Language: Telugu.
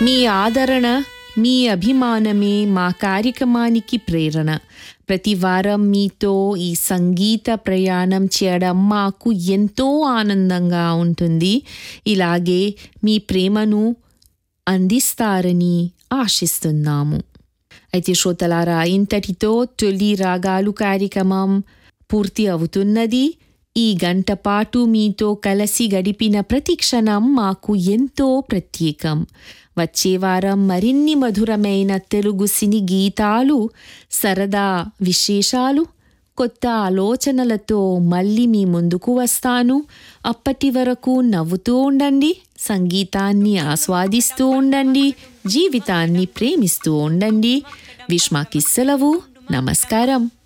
మీ ఆదరణ మీ అభిమానమే మా కార్యక్రమానికి ప్రేరణ ప్రతి వారం మీతో ఈ సంగీత ప్రయాణం చేయడం మాకు ఎంతో ఆనందంగా ఉంటుంది ఇలాగే మీ ప్రేమను అందిస్తారని ఆశిస్తున్నాము అయితే శ్రోతలారా ఇంతటితో తొలి రాగాలు కార్యక్రమం పూర్తి అవుతున్నది ఈ గంట పాటు మీతో కలిసి గడిపిన ప్రతి క్షణం మాకు ఎంతో ప్రత్యేకం వచ్చే వారం మరిన్ని మధురమైన తెలుగు సినీ గీతాలు సరదా విశేషాలు కొత్త ఆలోచనలతో మళ్ళీ మీ ముందుకు వస్తాను అప్పటి వరకు నవ్వుతూ ఉండండి సంగీతాన్ని ఆస్వాదిస్తూ ఉండండి జీవితాన్ని ప్రేమిస్తూ ఉండండి విష్మాకి సెలవు నమస్కారం